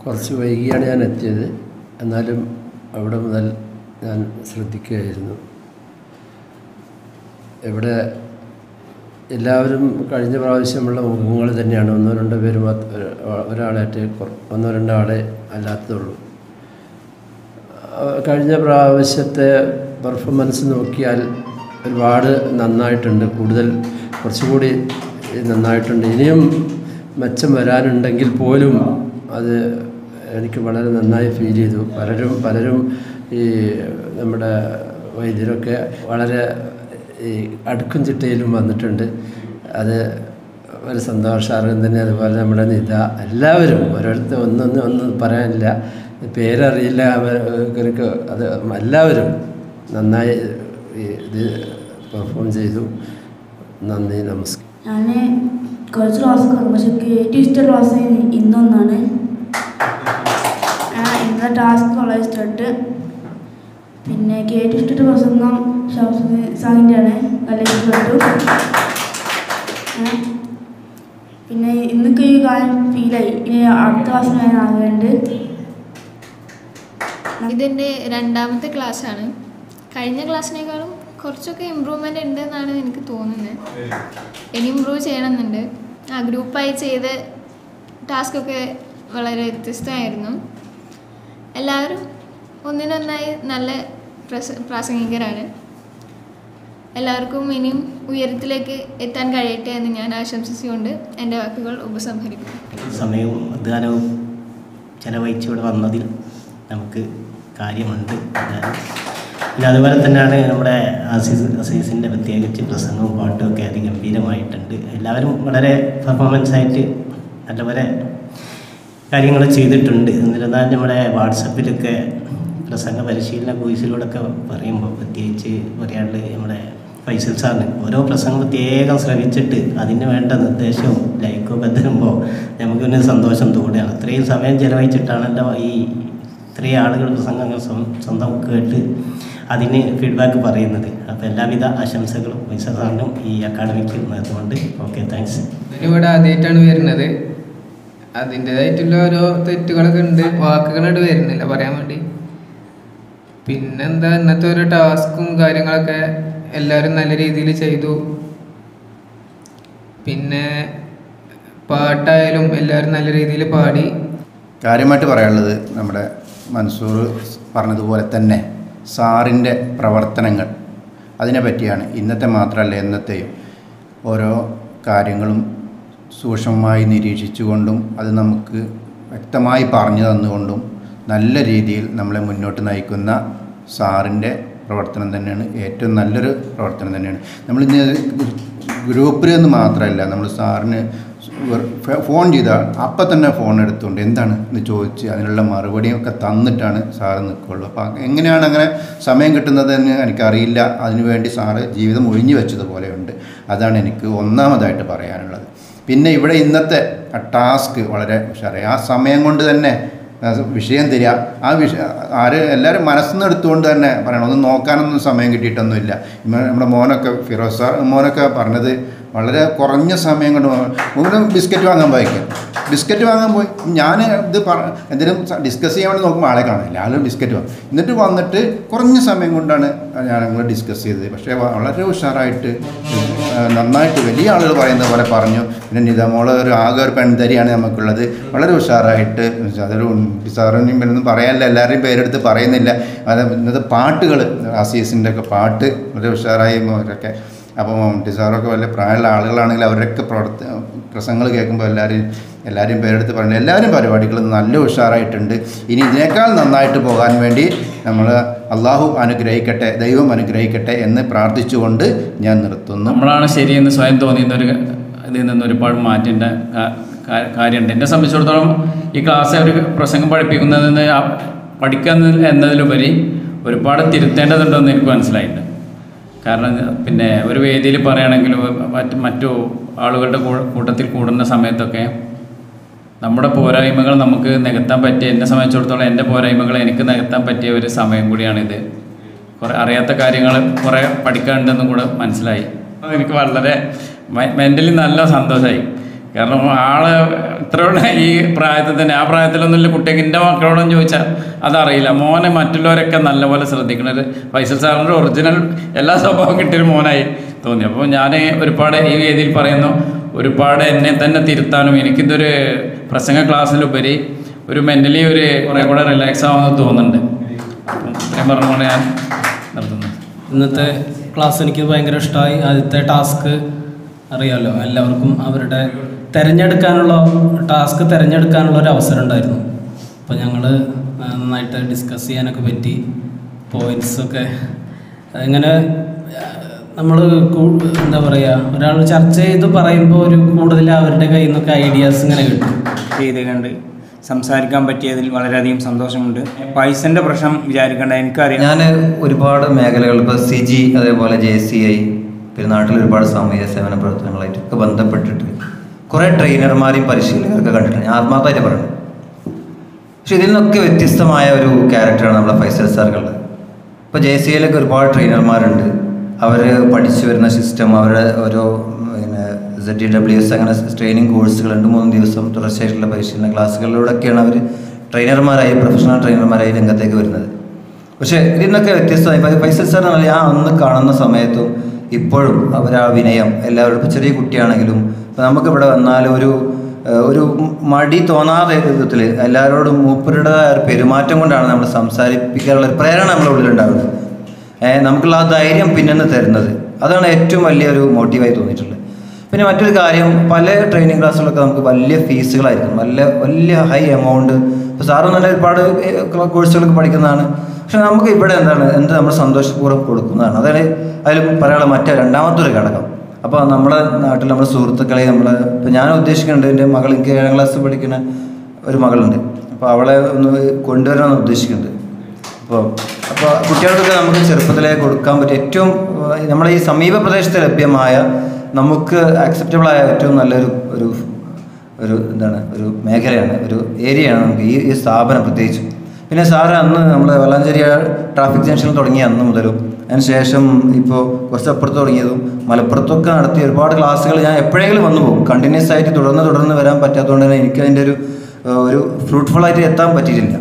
കുറച്ച് വൈകിയാണ് ഞാൻ എത്തിയത് എന്നാലും അവിടെ മുതൽ ഞാൻ ശ്രദ്ധിക്കുകയായിരുന്നു ഇവിടെ എല്ലാവരും കഴിഞ്ഞ പ്രാവശ്യമുള്ള മുഖങ്ങൾ തന്നെയാണ് ഒന്നോ രണ്ടോ പേര് മാത്ര ഒരാളായിട്ട് കുറ- ഒന്നോ രണ്ടോ ആളെ അല്ലാത്തതുള്ളൂ ആ, കഴിഞ്ഞ പ്രാവശ്യത്തെ പെർഫോമൻസ് നോക്കിയാൽ ഒരുപാട് നന്നായിട്ടുണ്ട് കൂടുതൽ കുറച്ചുകൂടി നന്നായിട്ടുണ്ട് ഇനിയും മെച്ചം വരാനുണ്ടെങ്കിൽ പോലും അത് എനിക്ക് വളരെ നന്നായി ഫീൽ ചെയ്തു പലരും പലരും ഈ നമ്മുടെ വൈദ്യരൊക്കെ വളരെ ഈ അടുക്കും ചിട്ടയിലും വന്നിട്ടുണ്ട് അത് ഒരു സന്തോഷാർഹം തന്നെ അതുപോലെ നമ്മുടെ നിത എല്ലാവരും ഓരോരുത്തർ ഒന്നൊന്നും ഒന്നും പറയാനില്ല പേരറിയില്ല അവർക്ക് അത് എല്ലാവരും നന്നായി ഈ ഇത് പെർഫോം ചെയ്തു നന്ദി നമസ്കാരം ഞാൻ കുറച്ച് ക്ലാസ് കാണും പക്ഷെ ഏറ്റവും ഇഷ്ടം ക്ലാസ് ഇന്നൊന്നാണ് ആ, ഇന്നത്തെ ടാസ്ക് വളരെ ഇഷ്ടപ്പെട്ട് പിന്നെ എനിക്ക് ഏറ്റവും ഇഷ്ടപ്പെട്ട പ്രസംഗം സാങ്ങിൻ്റെയാണ് നല്ല ഇഷ്ടപ്പെട്ടു ആ, പിന്നെ ഇന്നൊക്കെ ഈ കാലം ഫീലായി ഇനി അടുത്ത ക്ലാസ് ഞാൻ ആകേണ്ടത് ഇതെൻ്റെ രണ്ടാമത്തെ ക്ലാസ്സാണ് കഴിഞ്ഞ ക്ലാസ്സിനേക്കാളും കുറച്ചൊക്കെ ഇമ്പ്രൂവ്മെൻ്റ് ഉണ്ട് എന്നാണ് എനിക്ക് തോന്നുന്നത് ഇനി ഇമ്പ്രൂവ് ചെയ്യണമെന്നുണ്ട് ആ ഗ്രൂപ്പായി ചെയ്ത ടാസ്കൊക്കെ വളരെ വ്യത്യസ്തമായിരുന്നു എല്ലാവരും ഒന്നിനൊന്നായി നല്ല പ്രസ പ്രാസംഗികരാണ് എല്ലാവർക്കും ഇനിയും ഉയരത്തിലേക്ക് എത്താൻ കഴിയട്ടെ എന്ന് ഞാൻ ആശംസിച്ചുകൊണ്ട് എൻ്റെ വാക്കുകൾ ഉപസംഹരിക്കുന്നു സമയവും അധ്വാനവും ചെലവഴിച്ച് ഇവിടെ വന്നതിൽ നമുക്ക് കാര്യമുണ്ട് അതായത് പിന്നെ അതുപോലെ തന്നെയാണ് നമ്മുടെ അസീസ് അസീസിൻ്റെ പ്രത്യേകിച്ച് പ്രസംഗവും പാട്ടും ഒക്കെ അതിഗംഭീരമായിട്ടുണ്ട് എല്ലാവരും വളരെ പെർഫോമൻസ് ആയിട്ട് നല്ലപോലെ കാര്യങ്ങൾ ചെയ്തിട്ടുണ്ട് എന്നിരുന്നാൽ നമ്മുടെ വാട്സപ്പിലൊക്കെ പ്രസംഗ പരിശീലന കോഴ്സിലൂടെയൊക്കെ പറയുമ്പോൾ പ്രത്യേകിച്ച് പറയാനുള്ളത് നമ്മുടെ ഫൈസൽ സാറിന് ഓരോ പ്രസംഗം പ്രത്യേകം ശ്രമിച്ചിട്ട് അതിന് വേണ്ട നിർദ്ദേശവും ലൈക്കും ഒക്കെ തരുമ്പോൾ നമുക്കൊരു സന്തോഷം തോന്നുകയാണ് അത്രയും സമയം ചിലവഴിച്ചിട്ടാണല്ലോ ഈ ഇത്രയും ആളുകൾ പ്രസംഗങ്ങൾ സ്വ- സ്വന്തം കേട്ട് അതിന് ഫീഡ്ബാക്ക് പറയുന്നത് അപ്പോൾ എല്ലാവിധ ആശംസകളും ഫൈസൽ സാറിനും ഈ അക്കാഡമിക്ക് നേർന്നുകൊണ്ട് ഓക്കെ താങ്ക്സ് ഇവിടെ ആദ്യമായിട്ടാണ് വരുന്നത് അതിൻ്റെതായിട്ടുള്ള ഓരോ തെറ്റുകളൊക്കെ ഉണ്ട് വാക്കുകളായിട്ട് വരുന്നില്ല പറയാൻ വേണ്ടി പിന്നെന്താ ഇന്നത്തെ ഒരു ടാസ്കും കാര്യങ്ങളൊക്കെ എല്ലാവരും നല്ല രീതിയിൽ ചെയ്തു പിന്നെ പാട്ടായാലും എല്ലാവരും നല്ല രീതിയിൽ പാടി കാര്യമായിട്ട് പറയാനുള്ളത് നമ്മുടെ മൻസൂർ പറഞ്ഞതുപോലെ തന്നെ സാറിൻ്റെ പ്രവർത്തനങ്ങൾ അതിനെ പറ്റിയാണ് ഇന്നത്തെ മാത്രമല്ല എന്നത്തെയും ഓരോ കാര്യങ്ങളും സൂക്ഷ്മമായി നിരീക്ഷിച്ചുകൊണ്ടും അത് നമുക്ക് വ്യക്തമായി പറഞ്ഞു തന്നുകൊണ്ടും നല്ല രീതിയിൽ നമ്മളെ മുന്നോട്ട് നയിക്കുന്ന സാറിൻ്റെ പ്രവർത്തനം തന്നെയാണ് ഏറ്റവും നല്ലൊരു പ്രവർത്തനം തന്നെയാണ് നമ്മളിന്ന് ഗ്രൂപ്പിൽ നിന്ന് മാത്രമല്ല നമ്മൾ സാറിന് ഫ- ഫോൺ ചെയ്താൽ അപ്പം തന്നെ ഫോൺ എടുത്തുകൊണ്ട് എന്താണ് എന്ന് ചോദിച്ച് അതിനുള്ള മറുപടിയൊക്കെ തന്നിട്ടാണ് സാറ് നിൽക്കുള്ളൂ അപ്പോൾ എങ്ങനെയാണ് അങ്ങനെ സമയം കിട്ടുന്നതെന്ന് എനിക്കറിയില്ല അതിനുവേണ്ടി സാറ് ജീവിതം ഒഴിഞ്ഞു വെച്ചതുപോലെയുണ്ട് അതാണ് എനിക്ക് ഒന്നാമതായിട്ട് പറയാനുള്ളത് പിന്നെ ഇവിടെ ഇന്നത്തെ ആ ടാസ്ക് വളരെ ഉഷാറായി ആ സമയം കൊണ്ട് തന്നെ ആ വിഷയം തരിക ആ വിഷയ ആര് എല്ലാവരും മനസ്സിൽ നിന്ന് എടുത്തുകൊണ്ട് തന്നെ പറയണം ഒന്നും നോക്കാനൊന്നും സമയം കിട്ടിയിട്ടൊന്നുമില്ല ഇമ്മ- നമ്മുടെ മോനൊക്കെ ഫിറോസ് സാർ മോനൊക്കെ പറഞ്ഞത് വളരെ കുറഞ്ഞ സമയം കൊണ്ട് മോന് ബിസ്ക്കറ്റ് വാങ്ങാൻ പോയിക്കാം ബിസ്ക്കറ്റ് വാങ്ങാൻ പോയി ഞാൻ ഇത് പറ എന്തെങ്കിലും ഡിസ്കസ് ചെയ്യാൻ വേണ്ടി നോക്കുമ്പോൾ ആളെ കാണില്ല ആൾ ബിസ്ക്കറ്റ് വാങ്ങും എന്നിട്ട് വന്നിട്ട് കുറഞ്ഞ സമയം കൊണ്ടാണ് ഞാൻ ഞങ്ങൾ ഡിസ്കസ് ചെയ്തത് പക്ഷേ വളരെ ഉഷാറായിട്ട് ആ, നന്നായിട്ട് വലിയ ആളുകൾ പറയുന്നത് പോലെ പറഞ്ഞു പിന്നെ നിതമോള് ഒരു ആകെ ഒരു പെൺതരിയാണ് നമുക്കുള്ളത് വളരെ ഉഷാറായിട്ട് അതൊരു സാറിനെയും ഒന്നും പറയാനില്ല എല്ലാവരുടെയും പേരെടുത്ത് പറയുന്നില്ല അത് ഇന്നത്തെ പാട്ടുകൾ അസീസിൻ്റെ ഒക്കെ പാട്ട് വളരെ ഉഷാറായി അവരൊക്കെ അപ്പോൾ മമ്മൂട്ടി സാറൊക്കെ വലിയ പ്രായമുള്ള ആളുകളാണെങ്കിൽ അവരൊക്കെ പ്രവർത്ത പ്രസംഗങ്ങൾ കേൾക്കുമ്പോൾ എല്ലാവരും എല്ലാവരും പേരെടുത്ത് പറഞ്ഞു എല്ലാവരും പരിപാടികൾ നല്ല ഉഷാറായിട്ടുണ്ട് ഇനി ഇതിനേക്കാൾ നന്നായിട്ട് പോകാൻ വേണ്ടി നമ്മൾ അള്ളാഹു അനുഗ്രഹിക്കട്ടെ ദൈവം അനുഗ്രഹിക്കട്ടെ എന്ന് പ്രാർത്ഥിച്ചുകൊണ്ട് ഞാൻ നിർത്തുന്നു നമ്മളാണ് ശരിയെന്ന് സ്വയം തോന്നിയുന്ന ഒരു ഇതിൽ നിന്ന് ഒരുപാട് മാറ്റേണ്ട കാ- കാ- കാര്യമുണ്ട് എന്നെ സംബന്ധിച്ചിടത്തോളം ഈ ക്ലാസ് ഒരു പ്രസംഗം പഠിപ്പിക്കുന്നതിന് ആ- പഠിക്കുക എന്ന- എന്നതിലുപരി ഒരുപാട് തിരുത്തേണ്ടതുണ്ടെന്ന് എനിക്ക് മനസ്സിലായിട്ടുണ്ട് കാരണം പിന്നെ ഒരു വേദിയിൽ പറയുകയാണെങ്കിലും മറ്റ് മറ്റു ആളുകളുടെ കൂ- കൂട്ടത്തിൽ കൂടുന്ന സമയത്തൊക്കെ നമ്മുടെ പോരായ്മകൾ നമുക്ക് നികത്താൻ പറ്റിയ എന്നെ സംബന്ധിച്ചിടത്തോളം എൻ്റെ പോരായ്മകൾ എനിക്ക് നികത്താൻ പറ്റിയ ഒരു സമയം കൂടിയാണിത് കുറേ അറിയാത്ത കാര്യങ്ങൾ കുറേ പഠിക്കാനുണ്ടെന്നും കൂടെ മനസ്സിലായി അത് എനിക്ക് വളരെ മെൻ്റലി നല്ല സന്തോഷമായി കാരണം ആള് ഇത്രയുള്ള ഈ പ്രായത്തിൽ തന്നെ ആ പ്രായത്തിലൊന്നുമില്ല കുട്ടിക്ക് എൻ്റെ മക്കളോടൊന്നും ചോദിച്ചാൽ അതറിയില്ല മോനെ മറ്റുള്ളവരൊക്കെ നല്ലപോലെ ശ്രദ്ധിക്കുന്നത് ഫൈസൽ സാറിൻ്റെ ഒറിജിനൽ എല്ലാ സ്വഭാവം കിട്ടിയൊരു മോനായി തോന്നി അപ്പോൾ ഞാൻ ഒരുപാട് ഈ വേദിയിൽ പറയുന്നു ഒരുപാട് എന്നെ തന്നെ തിരുത്താനും എനിക്കിതൊരു പ്രസംഗ ക്ലാസ്സിലുപരി ഒരു മെൻ്റലി ഒരു കുറേ കൂടെ റിലാക്സ് ആവുമെന്ന് തോന്നുന്നുണ്ട് അപ്പം ഇത്രയും പറഞ്ഞുകൊണ്ട് ഞാൻ നിർത്തുന്നു ഇന്നത്തെ ക്ലാസ് എനിക്ക് ഭയങ്കര ഇഷ്ടമായി ആദ്യത്തെ ടാസ്ക് അറിയാമല്ലോ എല്ലാവർക്കും അവരുടെ തിരഞ്ഞെടുക്കാനുള്ള ടാസ്ക് തിരഞ്ഞെടുക്കാനുള്ള ഒരു അവസരം ഉണ്ടായിരുന്നു അപ്പോൾ ഞങ്ങൾ നന്നായിട്ട് ഡിസ്കസ് ചെയ്യാനൊക്കെ പറ്റി പോയിൻറ്റ്സൊക്കെ ഇങ്ങനെ നമ്മൾ എന്താ പറയുക ഒരാൾ ചർച്ച ചെയ്ത് പറയുമ്പോൾ ഒരു കൂടുതൽ അവരുടെ കയ്യിൽ നിന്നൊക്കെ ഐഡിയാസ് ഇങ്ങനെ കിട്ടും ചെയ്ത് കണ്ട് സംസാരിക്കാൻ പറ്റിയതിൽ വളരെയധികം സന്തോഷമുണ്ട് പൈസൻ്റെ പ്രശ്നം വിചാരിക്കേണ്ട എനിക്കറിയാം ഞാൻ ഒരുപാട് മേഖലകൾ ഇപ്പോൾ സി ജി അതേപോലെ ജെ സി ഐ പിന്നെ നാട്ടിൽ ഒരുപാട് സാമൂഹ്യ സേവന പ്രവർത്തനങ്ങളായിട്ടൊക്കെ ബന്ധപ്പെട്ടിട്ട് കുറേ ട്രെയിനർമാരെയും പരിശീലകരൊക്കെ കണ്ടിട്ടുണ്ട് ഞാൻ ആത്മാർത്ഥമായിട്ട് പറയുന്നത് പക്ഷെ ഇതിൽ നിന്നൊക്കെ വ്യത്യസ്തമായ ഒരു ക്യാരക്ടറാണ് നമ്മുടെ ഫൈസൽ സാറുകളുടെ ഇപ്പോൾ ജെ സി ഐയിലൊക്കെ ഒരുപാട് ട്രെയിനർമാരുണ്ട് അവർ പഠിച്ചു വരുന്ന സിസ്റ്റം അവരുടെ ഓരോ പിന്നെ സെഡ് ഡി ഡബ്ല്യു എസ് അങ്ങനെ ട്രെയിനിങ് കോഴ്സുകൾ രണ്ട് മൂന്ന് ദിവസം തുടർച്ചയായിട്ടുള്ള പരിശീലന ക്ലാസ്സുകളിലൂടെയൊക്കെയാണ് അവർ ട്രെയിനർമാരായി പ്രൊഫഷണൽ ട്രെയിനർമാരായി രംഗത്തേക്ക് വരുന്നത് പക്ഷേ ഇതിൽ നിന്നൊക്കെ വ്യത്യസ്തമായി ഫൈ- ഫൈസൽ സാർ എന്നാൽ ഞാൻ അന്ന് കാണുന്ന സമയത്തും ഇപ്പോഴും അവർ ആ വിനയം എല്ലാവരും ഇപ്പോൾ ചെറിയ കുട്ടിയാണെങ്കിലും ഇപ്പോൾ നമുക്കിവിടെ വന്നാൽ ഒരു ഏഹ്, ഒരു മടി തോന്നാതെ വിധത്തിൽ എല്ലാവരോടും മൂപ്പരുടേതായ ഒരു പെരുമാറ്റം കൊണ്ടാണ് നമ്മൾ സംസാരിപ്പിക്കാനുള്ള ഒരു പ്രേരണ നമ്മുടെ ഉള്ളിലുണ്ടാവുന്നത് ഏഹ്, നമുക്കുള്ള ആ ധൈര്യം പിന്നെന്ന് തരുന്നത് അതാണ് ഏറ്റവും വലിയൊരു മോട്ടീവായി തോന്നിയിട്ടുള്ളത് പിന്നെ മറ്റൊരു കാര്യം പല ട്രെയിനിങ് ക്ലാസ്സുകളൊക്കെ നമുക്ക് വലിയ ഫീസുകളായിരിക്കും നല്ല വലിയ ഹൈ എമൗണ്ട് ഇപ്പോൾ സാറ് നല്ല ഒരുപാട് കോഴ്സുകളൊക്കെ പഠിക്കുന്നതാണ് പക്ഷെ നമുക്ക് ഇവിടെ എന്താണ് എന്ത് നമ്മൾ സന്തോഷപൂർവ്വം കൊടുക്കുന്നതാണ് അതാണ് അതിൽ പറയാനുള്ള മറ്റേ രണ്ടാമത്തെ ഒരു ഘടകം അപ്പോൾ നമ്മുടെ നാട്ടിൽ നമ്മുടെ സുഹൃത്തുക്കളെ നമ്മൾ ഇപ്പോൾ ഞാൻ ഉദ്ദേശിക്കുന്നുണ്ട് എൻ്റെ മകൾ എനിക്ക് ഏഴാം ക്ലാസ് പഠിക്കുന്ന ഒരു മകളുണ്ട് അപ്പോൾ അവളെ ഒന്ന് കൊണ്ടുവരാമെന്ന് ഉദ്ദേശിക്കുന്നുണ്ട് അപ്പോൾ അപ്പോൾ കുട്ടികൾക്കൊക്കെ നമുക്ക് ചെറുപ്പത്തിലേ കൊടുക്കാൻ പറ്റിയ ഏറ്റവും ഏഹ്, നമ്മുടെ ഈ സമീപ പ്രദേശത്ത് ലഭ്യമായ നമുക്ക് ആക്സെപ്റ്റബിൾ ആയ ഏറ്റവും നല്ലൊരു ഒരു ഒരു എന്താണ് ഒരു മേഖലയാണ് ഒരു ഏരിയയാണ് നമുക്ക് ഈ ഈ സ്ഥാപനം പ്രത്യേകിച്ച് പിന്നെ സാറ് അന്ന് നമ്മൾ വളാഞ്ചേരി ട്രാഫിക് ജംഗ്ഷനിൽ തുടങ്ങിയ അന്ന് മുതലും അതിന് ശേഷം ഇപ്പോൾ കുറച്ച് അപ്പുറത്ത് തുടങ്ങിയതും മലപ്പുറത്തൊക്കെ നടത്തിയ ഒരുപാട് ക്ലാസ്സുകൾ ഞാൻ എപ്പോഴെങ്കിലും വന്നു പോകും കണ്ടിന്യൂസ് ആയിട്ട് തുടർന്ന് തുടർന്ന് വരാൻ പറ്റാത്തതുകൊണ്ട് തന്നെ എനിക്ക് അതിൻ്റെ ഒരു ഏഹ്, ഒരു ഫ്രൂട്ട്ഫുള്ളായിട്ട് എത്താൻ പറ്റിയിട്ടില്ല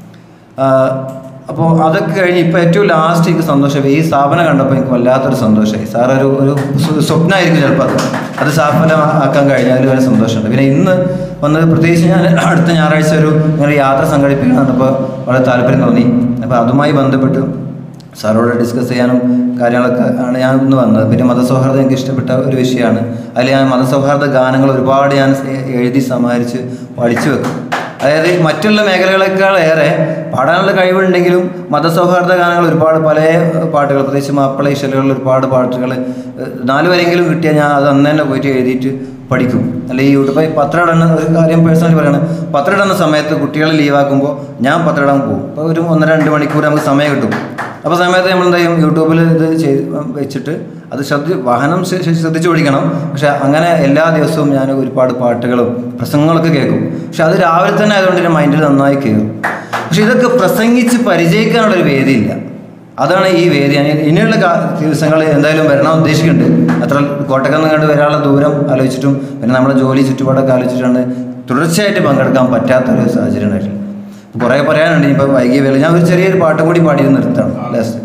അപ്പോൾ അതൊക്കെ കഴിഞ്ഞ് ഇപ്പോൾ ഏറ്റവും ലാസ്റ്റ് എനിക്ക് സന്തോഷം ഈ സ്ഥാപനം കണ്ടപ്പോൾ എനിക്ക് വല്ലാത്തൊരു സന്തോഷമായി സാർ ഒരു ഒരു സ്വ- സ്വപ്നമായിരിക്കും ചിലപ്പോൾ അത് അത് സാഫലമാക്കാൻ കഴിഞ്ഞാൽ അതിൽ വളരെ സന്തോഷമുണ്ട് പിന്നെ ഇന്ന് വന്നത് പ്രത്യേകിച്ച് ഞാൻ അടുത്ത ഞായറാഴ്ച ഒരു ഇങ്ങനെ യാത്ര സംഘടിപ്പിക്കണമെന്നപ്പോൾ വളരെ താല്പര്യം തോന്നി അപ്പോൾ അതുമായി ബന്ധപ്പെട്ട് സാറോട് ഡിസ്കസ് ചെയ്യാനും കാര്യങ്ങളൊക്കെ ആണ് ഞാൻ ഇന്ന് വന്നത് പിന്നെ മതസൗഹാർദ്ദം എനിക്ക് ഇഷ്ടപ്പെട്ട ഒരു വിഷയമാണ് അതിൽ ഞാൻ മതസൗഹാർദ്ദ ഗാനങ്ങൾ ഒരുപാട് ഞാൻ എഴുതി സമാഹരിച്ച് പഠിച്ചു വെക്കും അതായത് മറ്റുള്ള മേഖലകളെക്കാൾ ഏറെ പാടാനുള്ള കഴിവുണ്ടെങ്കിലും മതസൗഹാർദ്ദ ഗാനങ്ങൾ ഒരുപാട് പല പാട്ടുകൾ പ്രത്യേകിച്ച് മാപ്പിള ഇശലുകളിൽ ഒരുപാട് പാട്ടുകൾ ഏഹ്, നാല് വരെയെങ്കിലും കിട്ടിയാൽ ഞാൻ അത് അന്ന് തന്നെ പോയിട്ട് എഴുതിയിട്ട് പഠിക്കും അല്ല ഈ യൂട്യൂബ് പത്രം ഇടുന്ന ഒരു കാര്യം പേഴ്സണലി പറയണം പത്രം ഇടുന്ന സമയത്ത് കുട്ടികൾ ലീവാക്കുമ്പോൾ ഞാൻ പത്രം ഇടാൻ പോകും അപ്പോൾ ഒരു ഒന്നര രണ്ട് മണിക്കൂർ നമുക്ക് സമയം കിട്ടും അപ്പോൾ സമയത്ത് നമ്മൾ എന്താ ചെയ്യും യൂട്യൂബിൽ ഇത് ചെയ്ത് വെച്ചിട്ട് അത് ശ്രദ്ധ വാഹനം ശ- ശ- ശ്രദ്ധിച്ച് ഓടിക്കണം പക്ഷെ അങ്ങനെ എല്ലാ ദിവസവും ഞാൻ ഒരുപാട് പാട്ടുകളും പ്രസംഗങ്ങളൊക്കെ കേൾക്കും പക്ഷെ അത് രാവിലെ തന്നെ ആയതുകൊണ്ട് എൻ്റെ മൈൻഡിൽ നന്നായി കയറും പക്ഷെ ഇതൊക്കെ പ്രസംഗിച്ച് പരിചയിക്കാനുള്ള ഒരു വേദിയില്ല അതാണ് ഈ വേദി ഞാൻ ഇനിയുള്ള ദിവസങ്ങൾ എന്തായാലും വരണം ഉദ്ദേശിക്കുന്നുണ്ട് അത്ര കോട്ടക്കന്ന് കണ്ട് വരാനുള്ള ദൂരം ആലോചിച്ചിട്ടും പിന്നെ നമ്മുടെ ജോലി ചുറ്റുപാടൊക്കെ ആലോചിച്ചിട്ടാണ് തുടർച്ചയായിട്ട് പങ്കെടുക്കാൻ പറ്റാത്തൊരു സാഹചര്യം ഉണ്ടായിട്ടില്ല കുറേ പറയാനുണ്ട് ഇനിയിപ്പോൾ വൈകിയ വേല ഞാൻ ഒരു ചെറിയൊരു പാട്ടും കൂടി പാടി നിർത്തണം ലാസ്റ്റ്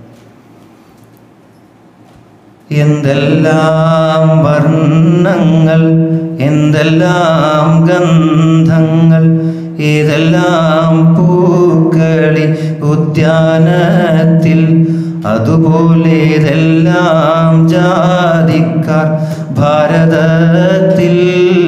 എന്തെല്ലാം വർണ്ണങ്ങൾ എന്തെല്ലാം ഗന്ധങ്ങൾ ഏതെല്ലാം പൂക്കളി ഉദ്യാനത്തിൽ അതുപോലെ ഏതെല്ലാം ജാതിക്കാർ ഭാരതത്തിൽ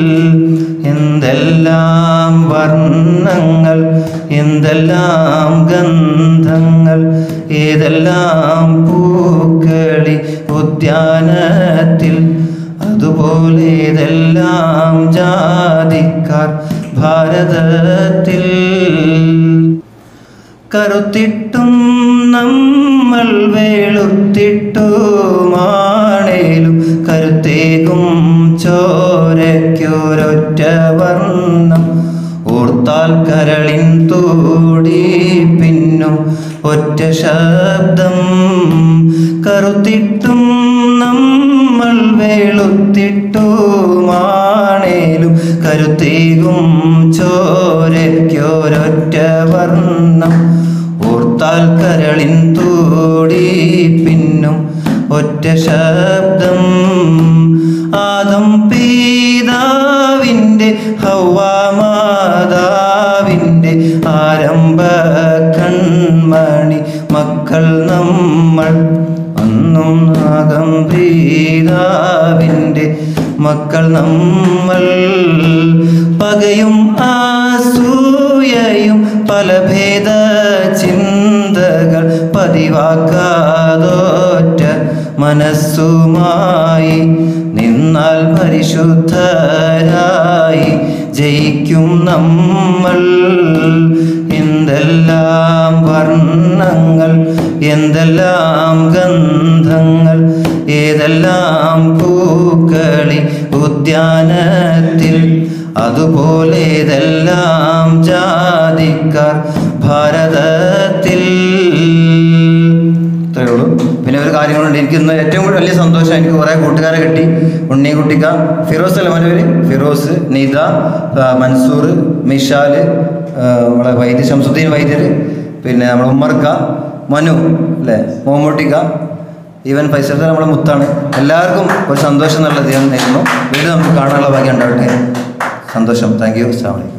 എന്തെല്ലാം വർണ്ണങ്ങൾ എന്തെല്ലാം ഗന്ധങ്ങൾ ഏതെല്ലാം പൂക്കളി ഉദ്യാനത്തിൽ അതുപോലെ ഏതെല്ലാം ജാതിക്കാർ ഭാരതത്തിൽ കറുത്തിട്ടും നമ്മൾ വെളുത്തിട്ടുമാണേലും കരുത്തേകും ചോരയ്ക്കൊരൊറ്റ വർണ്ണം ഓർത്താൽ കരളിൻ തൂടി പിന്നും ഒറ്റ ശബ്ദം കറുത്തിട്ടും നമ്മൾ വെളുത്തിട്ടുമാണേലും കരുത്തേകും ചോരയ്ക്കൊരൊറ്റ വർണ്ണം ഓർത്താൽ കരളിൻ തൂടി പിന്നും ഒറ്റ ശബ്ദം ആദം പീതാവിൻ്റെ ഹൗവാമാതാവിൻ്റെ ആരംഭ കൺമണി മക്കൾ നമ്മൾ അന്നും ആദം പീതാവിൻ്റെ മക്കൾ നമ്മൾ പകയും ആസൂയയും പല ഭേദ ചിന്തകൾ പതിവാക്കാതോറ്റ മനസ്സുമായി നിന്നാൽ പരിശുദ്ധരായി ജയിക്കും നമ്മൾ എന്തെല്ലാം വർണ്ണങ്ങൾ എന്തെല്ലാം ഗന്ധങ്ങൾ ഏതെല്ലാം പൂക്കളി ഉദ്യാനത്തിൽ അതുപോലെ ഏതെല്ലാം ജാതിക്കാർ ഭാരതത്തിൽ ഇത്രയേ ഉള്ളൂ പിന്നെ ഒരു കാര്യങ്ങളുണ്ട് എനിക്ക് ഇന്ന് ഏറ്റവും കൂടുതൽ വലിയ സന്തോഷം എനിക്ക് കുറേ കൂട്ടുകാരെ കിട്ടി ഉണ്ണി കുട്ടിക്ക ഫിറോസ് അല്ല മനോര് ഫിറോസ് നിത ആ, മൻസൂർ മിഷാല് ആ, നമ്മളെ വൈദ്യ ശംസുദ്ദീൻ വൈദ്യർ പിന്നെ നമ്മളെ ഉമ്മർക്ക മനു അല്ലേ മോമൂട്ടിക്ക ഈവൻ പൈസത്തെ നമ്മളെ മുത്താണ് എല്ലാവർക്കും ഒരു സന്തോഷം എന്നുള്ള ദിനം നേരുന്നു വീണ്ടും നമുക്ക് കാണാനുള്ള ഭാഗ്യം ഉണ്ടാവട്ടെ സന്തോഷം താങ്ക് യു അസ്സാം വലൈക്കും